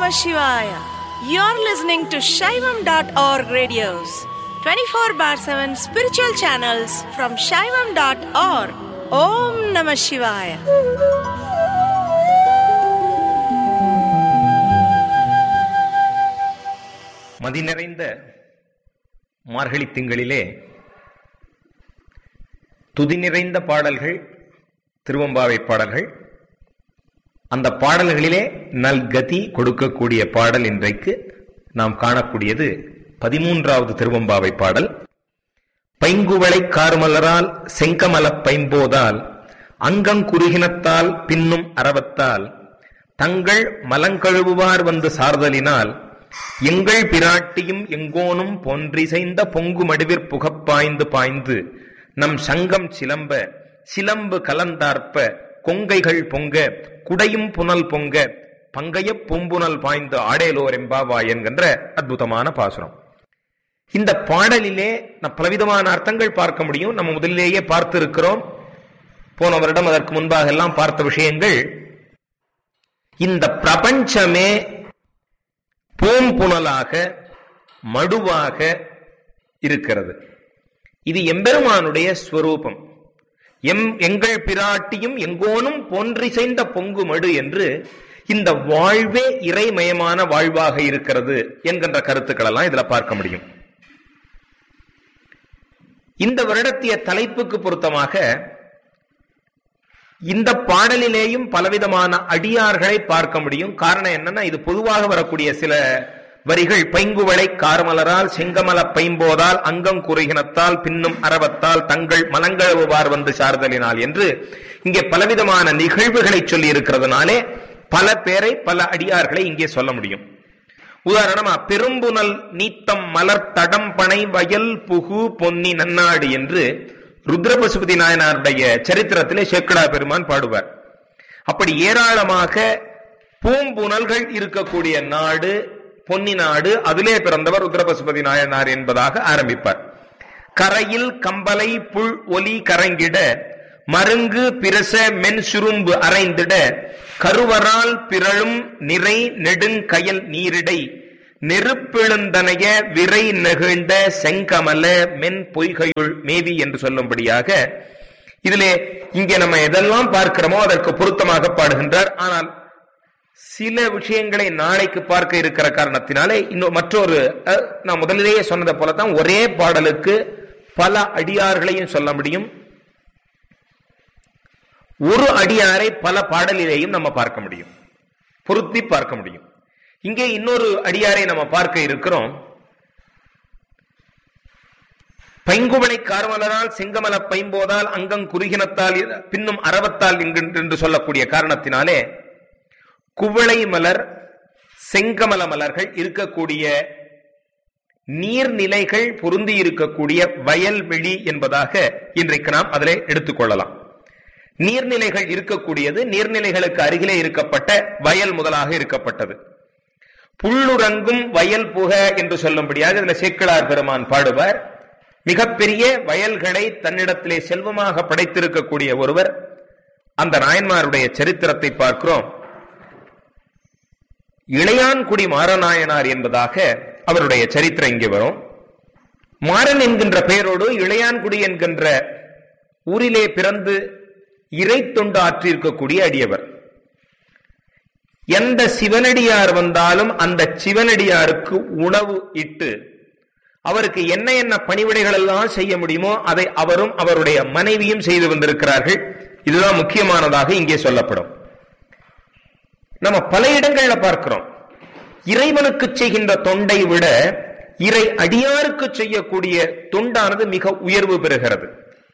Namah Shivaya. You're listening to Shaivam.org radios, 24 bar 7 spiritual channels from Shaivam.org. Om Namah Shivaya. மதி நிறைந்த மார்கழி திங்களிலே துதி நிறைந்த பாடல்கள் திருவம்பாவை பாடல்கள் அந்த பாடல்களிலே நல்கதி கொடுக்கக்கூடிய பாடல் இன்றைக்கு நாம் காணக்கூடியது பதிமூன்றாவது திருவம்பாவை பாடல் பைங்குவளை கார்மலரால் செங்கமலப் பைம்போதால் அங்கங்குருகினத்தால் பின்னும் அரவத்தால் தங்கள் மலங்கழுவுவார் வந்து சார்தலினால் எங்கள் பிராட்டியும் எங்கோனும் பொன்றிசைந்த பொங்கு மடுவிற் புகப்பாய்ந்து பாய்ந்து நம் சங்கம் சிலம்ப சிலம்பு கலந்தார்ப்ப கொங்கைகள் பொங்க குடையும் புனல் பொங்க பங்கையப் பூம்புனல் பாய்ந்து ஆடேலோர் எம்பாவா என்கின்ற அற்புதமான பாசுரம் இந்த பாடலிலே நம் பலவிதமான அர்த்தங்கள் பார்க்க முடியும் நம்ம முதலிலேயே பார்த்து இருக்கிறோம் போன வருடம் அதற்கு முன்பாக எல்லாம் பார்த்த விஷயங்கள் இந்த பிரபஞ்சமே பூம்புணலாக மடுவாக இருக்கிறது இது எம்பெருமானுடைய ஸ்வரூபம் எம் எங்கள் பிராட்டியும் எங்கோனும் போன்றிசைந்த பொங்கு மடு என்று இந்த வாழ்வே இறைமயமான வாழ்வாக இருக்கிறது என்கின்ற கருத்துக்கள் எல்லாம் இதுல பார்க்க முடியும் இந்த வருடத்திய தலைப்புக்கு பொருத்தமாக இந்த பாடலிலேயும் பலவிதமான அடியார்களை பார்க்க முடியும் காரணம் என்னன்னா இது பொதுவாக வரக்கூடிய சில வரிகள் பைங்குவளை கார்மலரால் செங்கமல பைம்போதால் அங்கம் குறுகினத்தால் பின்னும் அரவத்தால் தங்கள் மலங்கழுவுவார் வந்து சார்தலினால் என்று இங்கே பலவிதமான நிகழ்வுகளை சொல்லி இருக்கிறதுனாலே பல பேரை பல அடியார்களை இங்கே சொல்ல முடியும் உதாரணமா பெரும்புனல் நீத்தம் மலர் தடம் பனை வயல் புகு பொன்னி நன்னாடு என்று ருத்ரபசுபதி நாயனாருடைய சரித்திரத்திலே சேக்கடா பெருமான் பாடுவார் அப்படி ஏராளமாக பூம்புணல்கள் இருக்கக்கூடிய நாடு பொன்னி நாடு அதிலே பிறந்தவர் ருத்ரபசுபதி நாயனார் என்பதாக ஆரம்பிப்பார் கரையில் கம்பலை புல் ஒலி கரங்கிட மருங்கு பிரச மென் சுரும்பு அரைந்திட கருவரால் பிறழும் நிறை நெடுங்கயல் நீரிடை நெருப்பெழுந்தனைய விரை நெகிழ்ந்த செங்கமல மென் பொய்கையுள் மேவி என்று சொல்லும்படியாக இதிலே இங்கே நம்ம எதெல்லாம் பார்க்கிறோமோ அதற்கு பொருத்தமாக பாடுகின்றார் ஆனால் சில விஷயங்களை நாளைக்கு பார்க்க இருக்கிற காரணத்தினாலே இன்னும் மற்றொரு நான் முதலிலேயே சொன்னதை போலதான் ஒரே பாடலுக்கு பல அடியார்களையும் சொல்ல முடியும் ஒரு அடியாரை பல பாடலிலேயும் நம்ம பார்க்க முடியும் பொருத்தி பார்க்க முடியும் இங்கே இன்னொரு அடியாரை நம்ம பார்க்க இருக்கிறோம் பைங்குவளை கார்மலரால் செங்கமல பைம்போதால் அங்கம் குறுகினத்தால் பின்னும் அறவத்தால் என்று சொல்லக்கூடிய காரணத்தினாலே குவளை மலர் செங்கமல மலர்கள் இருக்கக்கூடிய நீர்நிலைகள் பொருந்தி இருக்கக்கூடிய வயல்வெளி என்பதாக இன்றைக்கு நாம் அதில் எடுத்துக்கொள்ளலாம் நீர்நிலைகள் இருக்கக்கூடியது நீர்நிலைகளுக்கு அருகிலே இருக்கப்பட்ட வயல் முதலாக இருக்கப்பட்டது புல்லுறங்கும் வயல் புக என்று சொல்லும்படியாக இதுல சேக்கிழார் பெருமான் பாடுவார் மிகப்பெரிய வயல்களை தன்னிடத்திலே செல்வமாக படைத்திருக்கக்கூடிய ஒருவர் அந்த நாயன்மாருடைய சரித்திரத்தை பார்க்கிறோம் இளையான்குடி மாரநாயனார் என்பதாக அவருடைய சரித்திரம் இங்கே வரும் மாறன் என்கின்ற பெயரோடு இளையான்குடி என்கின்ற ஊரிலே பிறந்து இறை தொண்டு ஆற்றியிருக்கக்கூடிய அடியவர் எந்த சிவனடியார் வந்தாலும் அந்த சிவனடியாருக்கு உணவு இட்டு அவருக்கு என்ன என்ன பணிவிடைகள் எல்லாம் செய்ய முடியுமோ அதை அவரும் அவருடைய மனைவியும் செய்து வந்திருக்கிறார்கள் இதுதான் முக்கியமானதாக இங்கே சொல்லப்படும் நம்ம பல இடங்கள்ல பார்க்கிறோம் இறைவனுக்கு செய்கின்ற தொண்டை விட இறை அடியாருக்கு செய்யக்கூடிய தொண்டானது மிக உயர்வு பெறுகிறது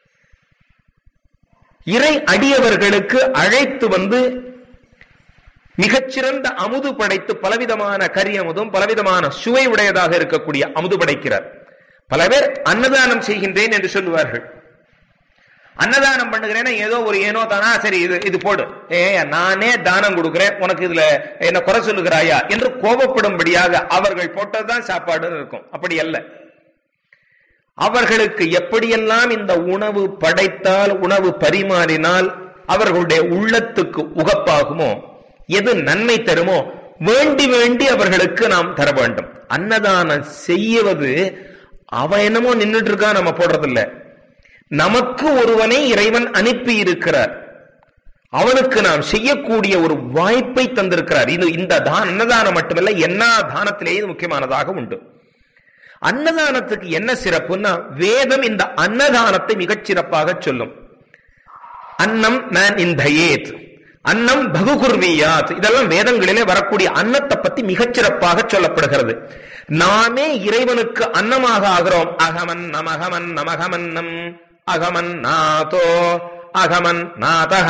இறை அடியவர்களுக்கு அழைத்து வந்து மிகச்சிறந்த அமுது படைத்து பலவிதமான கரி அமுதும் பலவிதமான சுவை உடையதாக இருக்கக்கூடிய அமுது படைக்கிறார் பல பேர் அன்னதானம் செய்கின்றேன் என்று சொல்லுவார்கள் அன்னதானம் பண்ணுகிறேன்னா ஏதோ ஒரு ஏனோ தானா சரி இது இது போடு ஏ நானே தானம் கொடுக்கிறேன் உனக்கு இதுல என்ன குறை சொல்லுகிறாயா என்று கோபப்படும்படியாக அவர்கள் போட்டதுதான் சாப்பாடு இருக்கும் அப்படி அல்ல அவர்களுக்கு எப்படியெல்லாம் இந்த உணவு படைத்தால் உணவு பரிமாறினால் அவர்களுடைய உள்ளத்துக்கு உகப்பாகுமோ எது நன்மை தருமோ வேண்டி வேண்டி அவர்களுக்கு நாம் தர வேண்டும் அன்னதானம் செய்வது அவன் என்னமோ நின்றுட்டு இருக்கா நம்ம போடுறதில்ல நமக்கு ஒருவனை இறைவன் அனுப்பி இருக்கிறார் அவனுக்கு நாம் செய்யக்கூடிய ஒரு வாய்ப்பை தந்திருக்கிறார் இது இந்த தான் அன்னதானம் மட்டுமல்ல என்ன தானத்திலேயே இது முக்கியமானதாக உண்டு அன்னதானத்துக்கு என்ன சிறப்புன்னா வேதம் இந்த அன்னதானத்தை மிகச் சிறப்பாக சொல்லும் அன்னம் நான் இந்த ஏத் அன்னம் பகுகுர்வியாத் இதெல்லாம் வேதங்களிலே வரக்கூடிய அன்னத்தை பத்தி மிகச் சிறப்பாக சொல்லப்படுகிறது நாமே இறைவனுக்கு அன்னமாக ஆகிறோம் அகமன் நமகமன் நமகமன்னம் அகமன் நாதோ அகமன் நாதக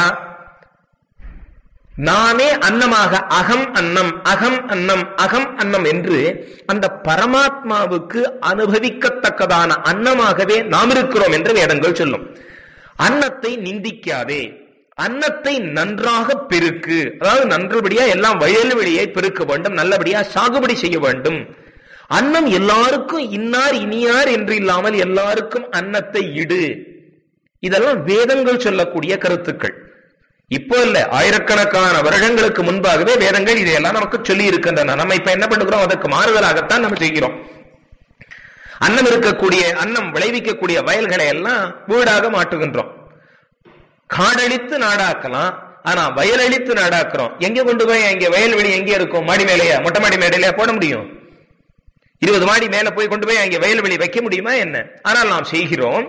நானே அன்னமாக அகம் அன்னம் அகம் அன்னம் அகம் அன்னம் என்று அந்த பரமாத்மாவுக்கு அனுபவிக்கத்தக்கதான அன்னமாகவே நாம் இருக்கிறோம் என்று வேதங்கள் சொல்லும் அன்னத்தை நிந்திக்காதே அன்னத்தை நன்றாக பெருக்கு அதாவது நன்றபடியா எல்லாம் வயல் வெளியை பெருக்க வேண்டும் நல்லபடியா சாகுபடி செய்ய வேண்டும் அன்னம் எல்லாருக்கும் இன்னார் இனியார் என்று இல்லாமல் எல்லாருக்கும் அன்னத்தை இடு இதெல்லாம் வேதங்கள் சொல்லக்கூடிய கருத்துக்கள் இப்போ இல்ல ஆயிரக்கணக்கான வருடங்களுக்கு முன்பாகவே வேதங்கள் இதையெல்லாம் நமக்கு சொல்லி இருக்கின்றன நம்ம இப்ப என்ன பண்ணுகிறோம் அதற்கு மாறுதலாகத்தான் நம்ம செய்கிறோம் அன்னம் இருக்கக்கூடிய அன்னம் விளைவிக்கக்கூடிய வயல்களை எல்லாம் வீடாக மாட்டுகின்றோம் காடழித்து நாடாக்கலாம் ஆனா வயலழித்து நாடாக்குறோம் எங்க கொண்டு போய் எங்க வயல்வெளி எங்க இருக்கும் மாடி மேலேயா மொட்டை மாடி மேடையில போட முடியும் இருபது மாடி மேல போய் கொண்டு போய் அங்க வயல்வெளி வைக்க முடியுமா என்ன ஆனால் நாம் செய்கிறோம்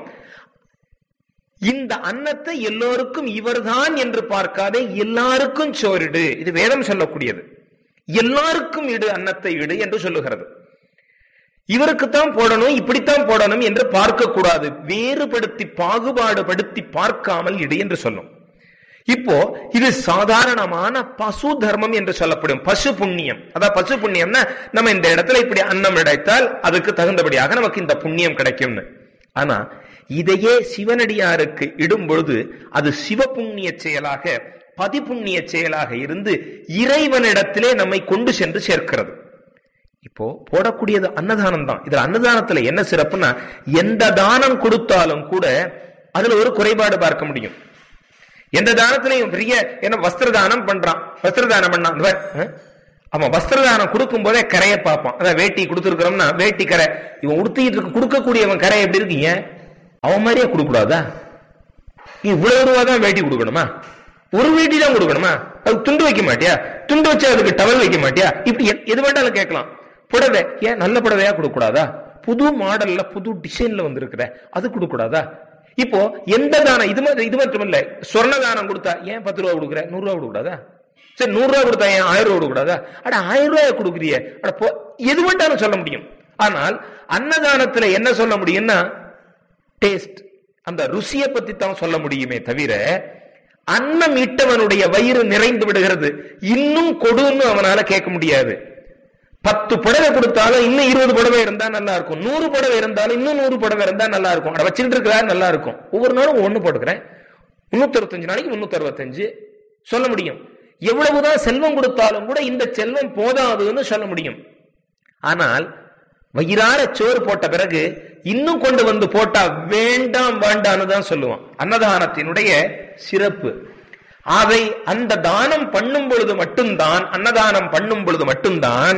இந்த அன்னத்தை எல்லோருக்கும் இவர்தான் என்று பார்க்காதே எல்லாருக்கும் சோரிடு இது வேதம் சொல்லக்கூடியது எல்லாருக்கும் இடு அன்னத்தை இடு என்று சொல்லுகிறது இவருக்குத்தான் போடணும் இப்படித்தான் போடணும் என்று பார்க்க கூடாது வேறுபடுத்தி பாகுபாடுபடுத்தி பார்க்காமல் இடு என்று சொல்லும் இப்போ இது சாதாரணமான பசு தர்மம் என்று சொல்லப்படும் பசு புண்ணியம் அதான் பசு புண்ணியம்னா நம்ம இந்த இடத்துல இப்படி அன்னம் இடைத்தால் அதுக்கு தகுந்தபடியாக நமக்கு இந்த புண்ணியம் கிடைக்கும்னு ஆனா இதையே சிவனடியாருக்கு இடும் பொழுது அது சிவ புண்ணிய செயலாக பதிப்புண்ணிய செயலாக இருந்து இறைவனிடத்திலே நம்மை கொண்டு சென்று சேர்க்கிறது இப்போ போடக்கூடியது அன்னதானம் தான் இதுல அன்னதானத்துல என்ன சிறப்புனா எந்த தானம் கொடுத்தாலும் கூட அதுல ஒரு குறைபாடு பார்க்க முடியும் எந்த தானத்திலையும் பெரிய என்ன வஸ்திர தானம் பண்றான் வஸ்திர தானம் பண்ணான் இவன், அஹ், அவன் வஸ்திர தானம் கொடுக்கும் போதே கரையை பார்ப்பான் அதான் வேட்டி கொடுத்துருக்கிறோம்னா வேட்டி கரை இவன் உடுத்திட்டு இருக்க கொடுக்கக்கூடியவன் கரை எப்படி இருக்கீங்க அவன் மாதிரியே கொடுக்கூடாதா இவ்வளவு ரூபா தான் வேட்டி கொடுக்கணுமா ஒரு வேட்டி தான் கொடுக்கணுமா அது துண்டு வைக்க மாட்டியா துண்டு வச்சு அதுக்கு டவல் வைக்க மாட்டியா இப்படி எ- எது வேண்டாலும் கேட்கலாம் புடவை ஏன் நல்ல புடவையா கொடுக்க கூடாதா புது மாடல்ல புது டிசைன்ல வந்திருக்குற அது கொடுக்க கூடாதா இப்போ எந்த தானம் இது மாதிரி இது மட்டும் இல்ல சொர்ண தானம் கொடுத்தா ஏன் பத்து ரூபா கொடுக்குற நூறு ரூபா கொடுக்க கூடாதா சரி நூறு ரூபா கொடுத்தா ஏன் ஆயிரம் ரூபா கொடுக்க கூடாதா அட ஆயிரம் ரூபாய் கொடுக்குறிய அட போ எது வேண்டாலும் சொல்ல முடியும் ஆனால் அன்னதானத்துல என்ன சொல்ல முடியும்னா டேஸ்ட் அந்த ருசியை பத்தி தான் சொல்ல முடியுமே தவிர அன்னம் இட்டவனுடைய வயிறு நிறைந்து விடுகிறது இன்னும் கொடுன்னு அவனால கேட்க முடியாது பத்து புடவை கொடுத்தாலும் இன்னும் இருபது புடவை இருந்தா நல்லா இருக்கும் நூறு புடவை இருந்தாலும் இன்னும் நூறு புடவை இருந்தா நல்லா இருக்கும் அதை வச்சுட்டு இருக்கிறா நல்லா இருக்கும் ஒவ்வொரு நாளும் ஒண்ணு போட்டுக்கிறேன் முன்னூத்தி அறுபத்தஞ்சு நாளைக்கு முன்னூத்தி அறுபத்தஞ்சு சொல்ல முடியும் எவ்வளவுதான் செல்வம் கொடுத்தாலும் கூட இந்த செல்வம் போதாதுன்னு சொல்ல முடியும் ஆனால் வயிறார சோறு போட்ட பிறகு இன்னும் கொண்டு வந்து போட்டா வேண்டாம் வேண்டான்னு தான் சொல்லுவான் அன்னதானத்தினுடைய சிறப்பு அதை அந்த தானம் பண்ணும் பொழுது மட்டும்தான் அன்னதானம் பண்ணும் பொழுது மட்டும்தான்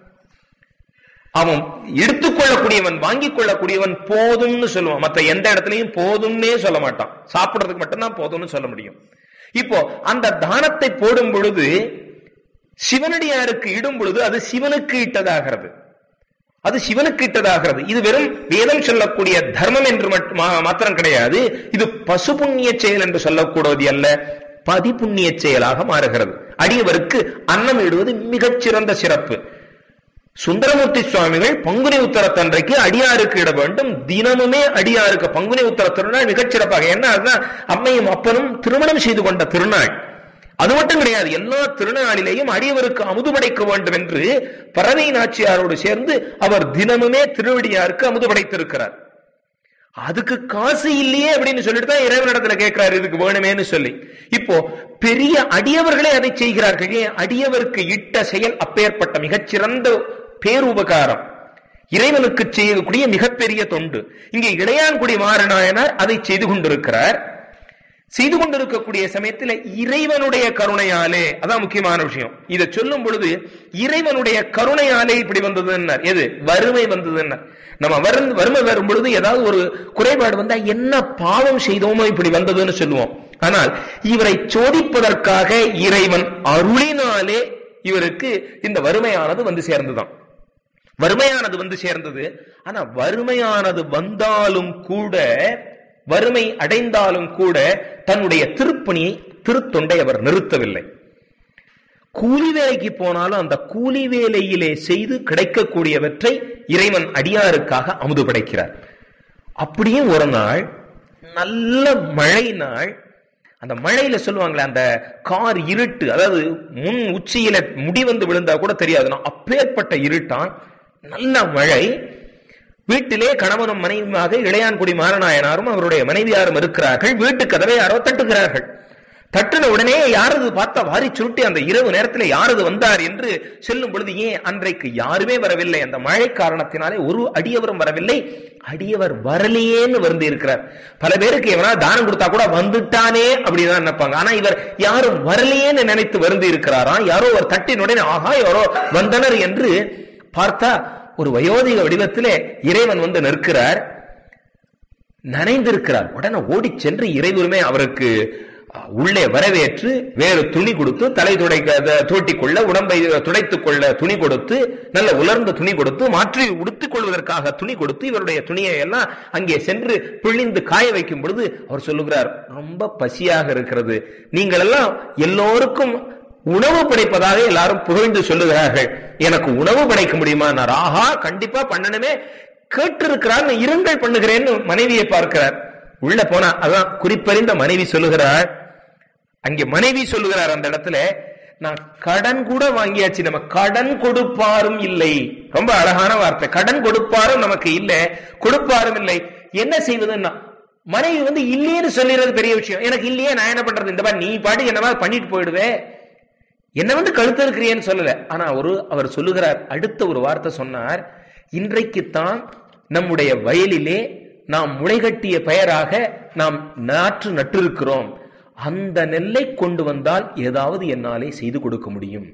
அவன் எடுத்துக்கொள்ளக்கூடியவன் வாங்கிக் கொள்ளக்கூடியவன் போதும்னு சொல்லுவான் மற்ற எந்த இடத்துலயும் போதும்னே சொல்ல மாட்டான் சாப்பிடுறதுக்கு மட்டும்தான் போதும்னு சொல்ல முடியும் இப்போ அந்த தானத்தை போடும் பொழுது சிவனடியாருக்கு இடும் பொழுது அது சிவனுக்கு இட்டதாகிறது அது சிவனுக்கு இட்டதாகிறது இது வெறும் வேதம் சொல்லக்கூடிய தர்மம் என்று மட்டும் மா- மாத்திரம் கிடையாது இது பசு புண்ணிய செயல் என்று சொல்லக்கூடாது அல்ல பதி புண்ணிய செயலாக மாறுகிறது அடியவருக்கு அன்னம் இடுவது மிகச்சிறந்த சிறப்பு சுந்தரமூர்த்தி சுவாமிகள் பங்குனி உத்தரத்தன்றைக்கு அடியாருக்கு இட வேண்டும் தினமுமே அடியாருக்கு பங்குனி உத்தர திருநாள் மிகச் சிறப்பாக ஏன்னா அதுதான் அம்மையும் அப்பனும் திருமணம் செய்து கொண்ட திருநாள் அது மட்டும் கிடையாது எல்லா திருநாளிலேயும் அடியவருக்கு அமுது படைக்க வேண்டும் என்று பறவை நாச்சியாரோடு சேர்ந்து அவர் தினமுமே திருவடியாருக்கு அமுது படைத்திருக்கிறார் அதுக்கு காசு இல்லையே அப்படின்னு சொல்லிட்டு தான் இறைவனிடத்துல கேட்கிறாரு இதுக்கு வேணுமேன்னு சொல்லி இப்போ பெரிய அடியவர்களே அதை செய்கிறார்கள் ஏன் அடியவருக்கு இட்ட செயல் அப்பேற்பட்ட மிகச்சிறந்த பேருபகாரம் இறைவனுக்கு செய்யக்கூடிய மிகப்பெரிய தொண்டு இங்கே இளையான்குடி மாறநாயனார் அதை செய்து கொண்டிருக்கிறார் செய்து கொண்டிருக்கக்கூடிய சமயத்துல இறைவனுடைய கருணையாலே அதான் முக்கியமான விஷயம் இதை சொல்லும் பொழுது இறைவனுடைய கருணையாலே இப்படி வந்ததுன்னார் எது வறுமை வந்ததுன்னார் நம்ம வரும் வறுமை வரும் பொழுது ஏதாவது ஒரு குறைபாடு வந்தா என்ன பாவம் செய்தோமோ இப்படி வந்ததுன்னு சொல்லுவோம் ஆனால் இவரை சோதிப்பதற்காக இறைவன் அருளினாலே இவருக்கு இந்த வறுமையானது வந்து சேர்ந்துதான் வறுமையானது வந்து சேர்ந்தது ஆனா வறுமையானது வந்தாலும் கூட வறுமை அடைந்தாலும் கூட தன்னுடைய திருப்பணியை திருத்தொண்டை அவர் நிறுத்தவில்லை கூலி வேலைக்கு போனாலும் அந்த கூலி வேலையிலே செய்து கிடைக்கக்கூடியவற்றை இறைவன் அடியாருக்காக அமுது படைக்கிறார் அப்படியே ஒரு நாள் நல்ல மழை நாள் அந்த மழையில சொல்லுவாங்களே அந்த கார் இருட்டு அதாவது முன் உச்சியில முடி வந்து விழுந்தா கூட தெரியாது அப்பேற்பட்ட இருட்டான் நல்ல மழை வீட்டிலே கணவனும் மனைவியுமாக இளையான்குடி மாரநாயனாரும் அவருடைய மனைவியாரும் இருக்கிறார்கள் வீட்டு கதவை யாரோ தட்டுகிறார்கள் தட்டுன உடனே யாரது பார்த்தா வாரி சுருட்டி அந்த இரவு நேரத்தில் யாரது வந்தார் என்று சொல்லும் பொழுது ஏன் அன்றைக்கு யாருமே வரவில்லை அந்த மழை காரணத்தினாலே ஒரு அடியவரும் வரவில்லை அடியவர் வரலையேன்னு வந்து இருக்கிறார் பல பேருக்கு எவனா தானம் கொடுத்தா கூட வந்துட்டானே அப்படிதான் நினைப்பாங்க ஆனா இவர் யாரும் வரலையேன்னு நினைத்து வருந்தி இருக்கிறாராம் யாரோ ஒரு தட்டின் உடனே ஆஹா யாரோ வந்தனர் என்று பார்த்தா ஒரு வயோதிக வடிவத்திலே இறைவன் வந்து நிற்கிறார் நனைந்திருக்கிறார் உடனே ஓடி சென்று இறைவருமே அவருக்கு உள்ளே வரவேற்று வேறு துணி கொடுத்து தலை துடைக்க தோட்டிக் கொள்ள உடம்பை துடைத்துக் கொள்ள துணி கொடுத்து நல்ல உலர்ந்த துணி கொடுத்து மாற்றி உடுத்திக் கொள்வதற்காக துணி கொடுத்து இவருடைய துணியை எல்லாம் அங்கே சென்று பிழிந்து காய வைக்கும் பொழுது அவர் சொல்லுகிறார் ரொம்ப பசியாக இருக்கிறது நீங்கள் எல்லாம் எல்லோருக்கும் உணவு படைப்பதாக எல்லாரும் புகழ்ந்து சொல்லுகிறார்கள் எனக்கு உணவு படைக்க முடியுமா நான் ஆஹா கண்டிப்பா பண்ணணுமே கேட்டிருக்கிறார் இருங்கள் பண்ணுகிறேன்னு மனைவியை பார்க்கிறார் உள்ள போனா அதான் குறிப்பறிந்த மனைவி சொல்லுகிறார் அங்கே மனைவி சொல்லுகிறார் அந்த இடத்துல நான் கடன் கூட வாங்கியாச்சு நம்ம கடன் கொடுப்பாரும் இல்லை ரொம்ப அழகான வார்த்தை கடன் கொடுப்பாரும் நமக்கு இல்ல கொடுப்பாரும் இல்லை என்ன செய்வதுன்னா மனைவி வந்து இல்லையேன்னு சொல்லிடுறது பெரிய விஷயம் எனக்கு இல்லையே நான் என்ன பண்றது இந்த மாதிரி நீ பாட்டு என்னவா பண்ணிட்டு போயிடுவே என்ன வந்து கழுத்து இருக்கிறியன்னு சொல்லல ஆனா ஒரு அவர் சொல்லுகிறார் அடுத்த ஒரு வார்த்தை சொன்னார் இன்றைக்குத்தான் நம்முடைய வயலிலே நாம் முளைகட்டிய பெயராக நாம் நாற்று நட்டிருக்கிறோம் அந்த நெல்லை கொண்டு வந்தால் ஏதாவது என்னாலே செய்து கொடுக்க முடியும்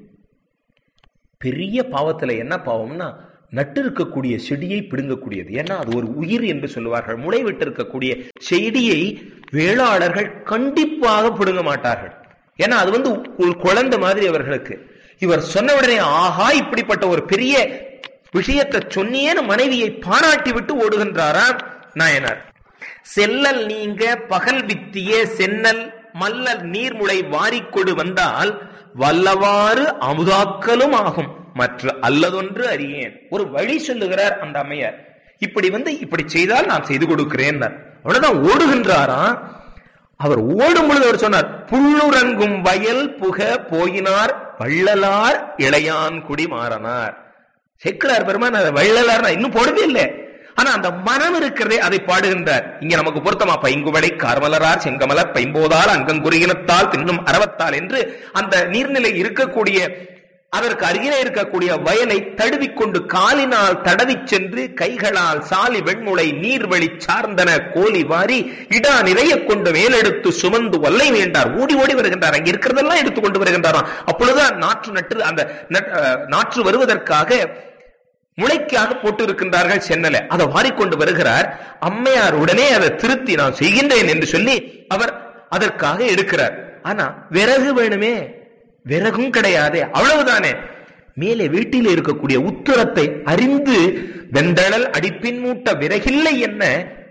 பெரிய பாவத்துல என்ன பாவம்னா நட்டு இருக்கக்கூடிய செடியை பிடுங்கக்கூடியது ஏன்னா அது ஒரு உயிர் என்று சொல்லுவார்கள் முளை விட்டு இருக்கக்கூடிய செடியை வேளாளர்கள் கண்டிப்பாக பிடுங்க மாட்டார்கள் ஏன்னா அது வந்து ஒரு குழந்தை மாதிரி அவர்களுக்கு இவர் சொன்ன உடனே ஆஹா இப்படிப்பட்ட ஒரு பெரிய விஷயத்தை சொன்னியேன்னு மனைவியை பாராட்டி விட்டு ஓடுகின்றாராம் நாயனார் செல்லல் நீங்க பகல் வித்திய சென்னல் மல்லல் நீர்முளை வாரிக்கொடு வந்தால் வல்லவாறு அமுதாக்கலும் ஆகும் மற்ற அல்லதொன்று அறியேன் ஒரு வழி சொல்லுகிறார் அந்த அம்மையார் இப்படி வந்து இப்படி செய்தால் நான் செய்து கொடுக்கிறேன் அவ்வளவுதான் ஓடுகின்றாராம் அவர் ஓடும் பொழுது அவர் சொன்னார் புல்லுறங்கும் வயல் புக போயினார் வள்ளலார் இளையான் குடி மாறனார் செக்கிலார் பெருமான் வள்ளலார் இன்னும் போடவே இல்லை ஆனா அந்த மனம் இருக்கிறதே அதை பாடுகின்றார் இங்க நமக்கு பொருத்தமா பைங்குவளை கார்மலரார் செங்கமலர் பைம்போதால் அங்கங்குறியினத்தால் பின்னும் அறவத்தால் என்று அந்த நீர்நிலை இருக்கக்கூடிய அதற்கு அருகிலே இருக்கக்கூடிய வயலை தடுவிக்கொண்டு காலினால் தடவி சென்று கைகளால் சாலி வெண்முளை நீர்வழி சார்ந்தன கோலி வாரி இடா நிறைய கொண்டு மேலெடுத்து சுமந்து வல்லை வேண்டார் ஓடி ஓடி வருகின்றார் அங்க இருக்கிறதெல்லாம் எடுத்துக் கொண்டு வருகின்றாராம் அப்பொழுதுதான் நாற்று நட்டு அந்த நாற்று வருவதற்காக முளைக்காக போட்டு இருக்கின்றார்கள் சென்னல அதை வாரிக்கொண்டு வருகிறார் அம்மையார் உடனே அதை திருத்தி நான் செய்கின்றேன் என்று சொல்லி அவர் அதற்காக எடுக்கிறார் ஆனா விறகு வேணுமே விறகும் கிடையாது அவ்வளவுதானே மேலே வீட்டில் இருக்கக்கூடிய உத்தரத்தை அறிந்து வெந்தழல் அடிப்பின் மூட்ட விறகில்லை என்ன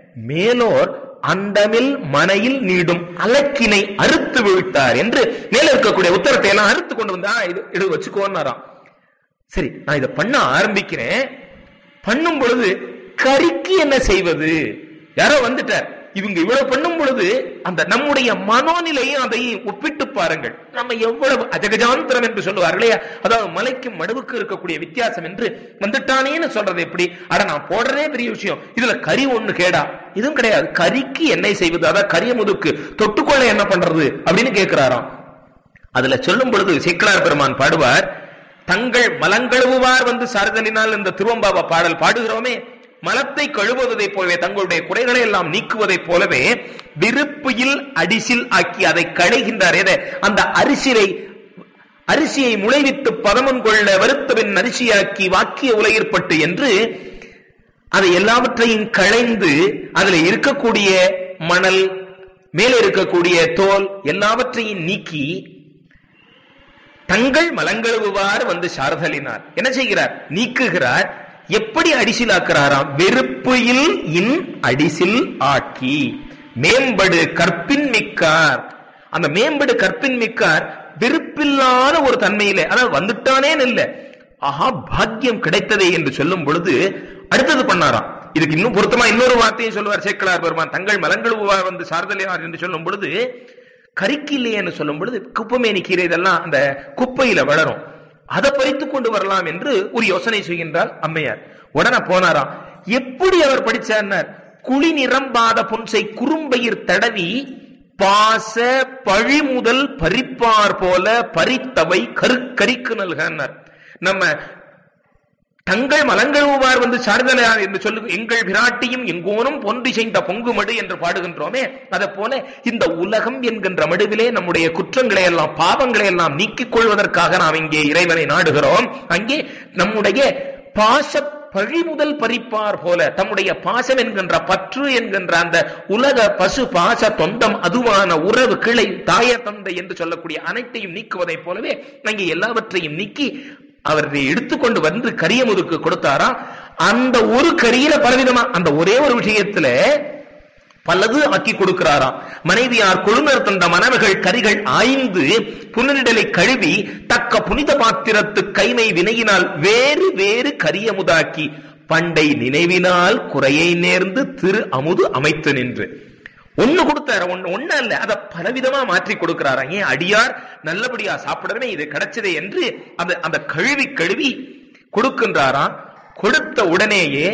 மேலோர் அந்தமில் மனையில் நீடும் அலக்கினை அறுத்து விட்டார் என்று மேல இருக்கக்கூடிய உத்தரத்தை எல்லாம் அறுத்து கொண்டு வந்தா இது இது வச்சுக்கோன்னாராம் சரி நான் இதை பண்ண ஆரம்பிக்கிறேன் பண்ணும் பொழுது கறிக்கு என்ன செய்வது யாரோ வந்துட்டார் இவங்க இவ்வளவு பண்ணும் பொழுது அந்த நம்முடைய மனோநிலையும் அதை ஒப்பிட்டு பாருங்கள் நம்ம எவ்வளவு அஜகஜாந்திரம் என்று சொல்லுவார்களே அதாவது மலைக்கும் மடுவுக்கு இருக்கக்கூடிய வித்தியாசம் என்று வந்துட்டானேன்னு சொல்றது எப்படி அட நான் போடுறதே பெரிய விஷயம் இதுல கறி ஒண்ணு கேடா இதுவும் கிடையாது கறிக்கு எண்ணெய் செய்வது அதாவது கரிய முதுக்கு தொட்டுக்கொள்ள என்ன பண்றது அப்படின்னு கேட்கிறாராம் அதுல சொல்லும் பொழுது சிக்கலார் பெருமான் பாடுவார் தங்கள் மலங்கழுவுவார் வந்து சாரதலினால் இந்த திருவம்பாவ பாடல் பாடுகிறோமே மலத்தை கழுவுவதைப் போலவே தங்களுடைய குறைகளை எல்லாம் நீக்குவதைப் போலவே விருப்பியில் அடிசில் ஆக்கி அதை களைகின்றார் எதை அந்த அரிசிலை அரிசியை முளைவித்து பதமம் கொள்ள வருத்தவின் அரிசியாக்கி வாக்கிய உலகிற்பட்டு என்று அதை எல்லாவற்றையும் களைந்து அதுல இருக்கக்கூடிய மணல் மேலே இருக்கக்கூடிய தோல் எல்லாவற்றையும் நீக்கி தங்கள் மலங்கழுவுவார் வந்து சார்தலினார் என்ன செய்கிறார் நீக்குகிறார் எப்படி அடிசிலாக்குறாராம் வெறுப்பில் இன் அடிசில் ஆக்கி மேம்படு கற்பின் மிக்கார் அந்த மேம்படு கற்பின் மிக்கார் வெறுப்பில்லாத ஒரு தன்மையிலே அதாவது வந்துட்டானே இல்ல ஆஹா பாக்கியம் கிடைத்ததே என்று சொல்லும் பொழுது அடுத்தது பண்ணாராம் இதுக்கு இன்னும் பொருத்தமா இன்னொரு வார்த்தையும் சொல்லுவார் சேக்கலார் பெருமான் தங்கள் மலங்கழுவுவார் வந்து சார்தலினார் என்று சொல்லும் பொழுது கறிக்கில்லையேன்னு சொல்லும் பொழுது குப்பமேனி கீரை இதெல்லாம் அந்த குப்பையில வளரும் அதை பறித்து கொண்டு வரலாம் என்று ஒரு யோசனை செய்கின்றார் அம்மையார் உடனே போனாராம் எப்படி அவர் படிச்சார் குழி நிரம்பாத புன்சை குறும்பயிர் தடவி பாச பழிமுதல் பறிப்பார் போல பறித்தவை கருக்கரிக்கு நல்கனர் நம்ம தங்கள் மலங்கழுவார் வந்து சார்ந்தனார் என்று சொல்லு எங்கள் விராட்டியும் எங்கோனும் பொன்றி செய்த பொங்கு மடு என்று பாடுகின்றோமே அதை போல இந்த உலகம் என்கின்ற மடுவிலே நம்முடைய குற்றங்களை எல்லாம் பாவங்களை எல்லாம் நீக்கிக் கொள்வதற்காக நாம் இங்கே இறைவனை நாடுகிறோம் அங்கே நம்முடைய பாச பழிமுதல் பறிப்பார் போல தம்முடைய பாசம் என்கின்ற பற்று என்கின்ற அந்த உலக பசு பாச தொந்தம் அதுவான உறவு கிளை தாய தந்தை என்று சொல்லக்கூடிய அனைத்தையும் நீக்குவதைப் போலவே அங்கே எல்லாவற்றையும் நீக்கி அவரை எடுத்துக்கொண்டு வந்து கரியமுதுக்கு கொடுத்தாரா அந்த ஒரு கரியில பலவிதமா அந்த ஒரே ஒரு விஷயத்துல பலது ஆக்கி கொடுக்கிறாராம் மனைவியார் கொழுநர் தந்த மனைவிகள் கரிகள் ஆய்ந்து புனரிடலை கழுவி தக்க புனித பாத்திரத்து கைமை வினையினால் வேறு வேறு கரியமுதாக்கி பண்டை நினைவினால் குறையை நேர்ந்து திரு அமுது அமைத்து நின்று ஒண்ணு கொடுத்தாரு ஒண்ணு ஒண்ணு அல்ல அதை பலவிதமா மாற்றி கொடுக்கிறாரா ஏன் அடியார் நல்லபடியா சாப்பிடவே இது கிடைச்சதே என்று அந்த அந்த கழுவி கழுவி கொடுக்கின்றாராம் கொடுத்த உடனேயே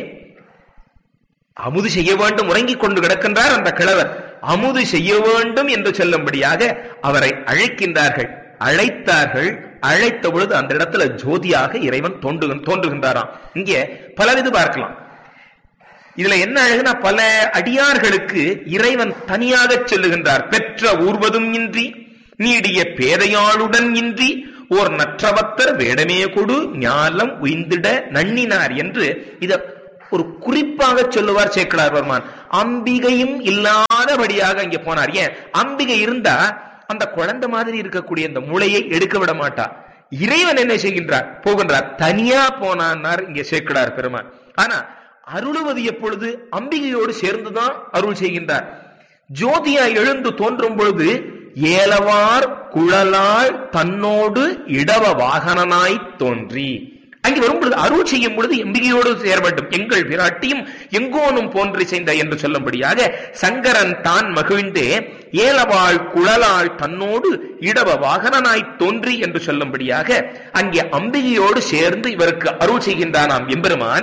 அமுது செய்ய வேண்டும் உறங்கிக் கொண்டு கிடக்கின்றார் அந்த கிழவர் அமுது செய்ய வேண்டும் என்று சொல்லும்படியாக அவரை அழைக்கின்றார்கள் அழைத்தார்கள் அழைத்த பொழுது அந்த இடத்துல ஜோதியாக இறைவன் தோன்று தோன்றுகின்றாராம் இங்கே பலவிது பார்க்கலாம் இதுல என்ன அழகுனா பல அடியார்களுக்கு இறைவன் தனியாக சொல்லுகின்றார் பெற்ற ஊர்வதும் இன்றி நீடிய பேதையாளுடன் இன்றி ஓர் நற்றவத்தர் வேடமே கொடு ஞாலம் உய்ந்திட நன்னினார் என்று இத ஒரு குறிப்பாக சொல்லுவார் சேக்கலார் வர்மான் அம்பிகையும் இல்லாதபடியாக இங்க போனார் ஏன் அம்பிகை இருந்தா அந்த குழந்தை மாதிரி இருக்கக்கூடிய அந்த முளையை எடுக்க விட மாட்டா இறைவன் என்ன செய்கின்றார் போகின்றார் தனியா போனார் இங்க சேக்கலார் பெருமான் ஆனா அருளுவது எப்பொழுது அம்பிகையோடு சேர்ந்துதான் அருள் செய்கின்றார் ஜோதியா எழுந்து தோன்றும் பொழுது ஏலவார் குழலால் தன்னோடு இடவ வாகனனாய் தோன்றி அங்கே வரும் பொழுது அருள் செய்யும் பொழுது எம்பிகையோடு சேர வேண்டும் எங்கள் விராட்டியும் எங்கோனும் போன்று செய்த என்று சொல்லும்படியாக சங்கரன் தான் மகிழ்ந்தே ஏலவாள் குழலால் தன்னோடு இடவ வாகனனாய் தோன்றி என்று சொல்லும்படியாக அங்கே அம்பிகையோடு சேர்ந்து இவருக்கு அருள் செய்கின்றானாம் எம்பெருமான்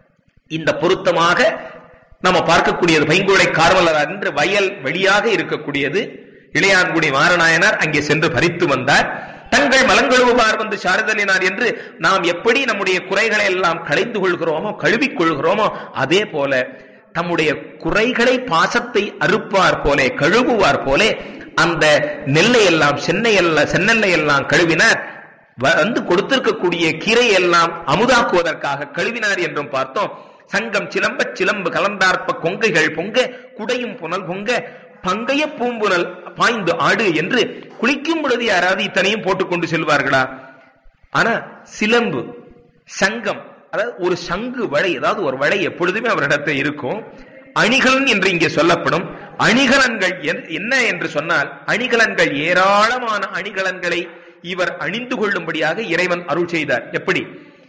இந்த பொருத்தமாக நம்ம பார்க்கக்கூடியது பைங்கோடை கார்வலர் என்று வயல் வெளியாக இருக்கக்கூடியது இளையான்குடி மாரநாயனார் அங்கே சென்று பறித்து வந்தார் தங்கள் மலங்கழுவுவார் வந்து சாரதலினார் என்று நாம் எப்படி நம்முடைய குறைகளை எல்லாம் களைந்து கொள்கிறோமோ கழுவிக் கொள்கிறோமோ அதே போல தம்முடைய குறைகளை பாசத்தை அறுப்பார் போலே கழுவுவார் போலே அந்த நெல்லை எல்லாம் சென்னை எல்லாம் சென்னெல்லை எல்லாம் கழுவினார் வந்து கொடுத்திருக்கக்கூடிய கீரை எல்லாம் அமுதாக்குவதற்காக கழுவினார் என்றும் பார்த்தோம் சங்கம் சிலம்ப சிலம்பு கலந்தார்ப்ப கொங்கைகள் பொங்க குடையும் புனல் பொங்க பங்கைய பூம்புனல் பாய்ந்து ஆடு என்று குளிக்கும் பொழுது யாராவது இத்தனையும் போட்டுக்கொண்டு செல்வார்களா ஆனா சிலம்பு சங்கம் அதாவது ஒரு சங்கு வளை அதாவது ஒரு வளை எப்பொழுதுமே அவரிடத்தில் இருக்கும் அணிகலன் என்று இங்கே சொல்லப்படும் அணிகலன்கள் என்ன என்று சொன்னால் அணிகலன்கள் ஏராளமான அணிகலன்களை இவர் அணிந்து கொள்ளும்படியாக இறைவன் அருள் செய்தார் எப்படி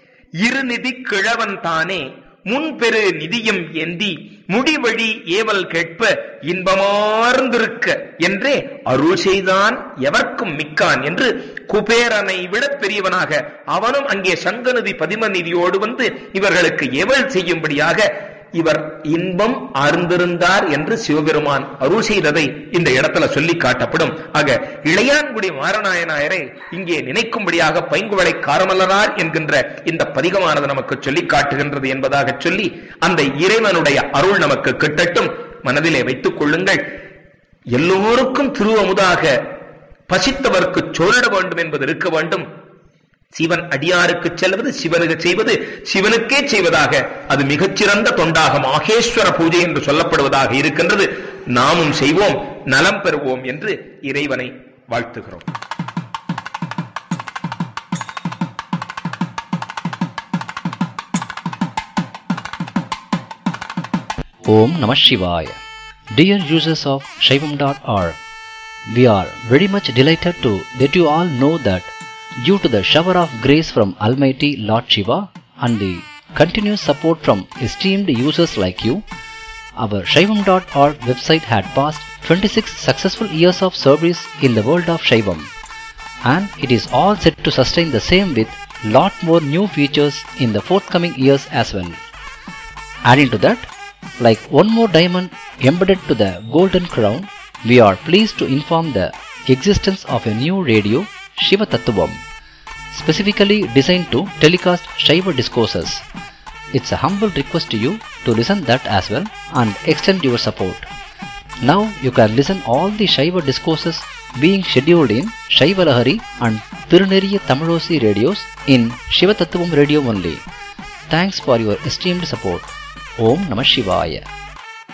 இருநிதி கிழவன் தானே முன்பெரு நிதியம் ஏந்தி முடிவழி ஏவல் கேட்ப இன்பமார்ந்திருக்க என்றே அருள் செய்தான் எவர்க்கும் மிக்கான் என்று குபேரனை விட பெரியவனாக அவனும் அங்கே சங்கநிதி பதிம நிதியோடு வந்து இவர்களுக்கு ஏவல் செய்யும்படியாக இவர் இன்பம் ஆர்ந்திருந்தார் என்று சிவபெருமான் அருள் செய்ததை இந்த இடத்துல சொல்லி காட்டப்படும் ஆக இளையான்குடி மாரநாயனாயரை இங்கே நினைக்கும்படியாக பைங்குவளை காரமல்லரார் என்கின்ற இந்த பதிகமானது நமக்கு சொல்லி காட்டுகின்றது என்பதாக சொல்லி அந்த இறைவனுடைய அருள் நமக்கு கிட்டட்டும் மனதிலே வைத்துக் கொள்ளுங்கள் எல்லோருக்கும் திருவமுதாக பசித்தவர்க்கு சோரிட வேண்டும் என்பது இருக்க வேண்டும் சிவன் அடியாருக்கு செல்வது சிவனுக்கு செய்வது சிவனுக்கே செய்வதாக அது மிகச்சிறந்த தொண்டாக மாகேஸ்வர பூஜை என்று சொல்லப்படுவதாக இருக்கின்றது நாமும் செய்வோம் நலம் பெறுவோம் என்று இறைவனை வாழ்த்துகிறோம் Om Namah Shivaya. Dear users of Shaivam.org, we are very much delighted to let you all know that due to the shower of grace from Almighty Lord Shiva and the continuous support from esteemed users like you, our Shaivam.org website had passed 26 successful years of service in the world of Shaivam and it is all set to sustain the same with lot more new features in the forthcoming years as well. Adding to that, like one more diamond embedded to the golden crown, we are pleased to inform the existence of a new radio, Shiva Tattvam, specifically designed to telecast Shiva discourses. It's a humble request to you to listen that as well and extend your support. Now you can listen all the Shiva discourses being scheduled in Shiva Lahari and Tiruneriya Tamilosi radios in Shiva Tattvam radio only. Thanks for your esteemed support. Om Namah Shivaya.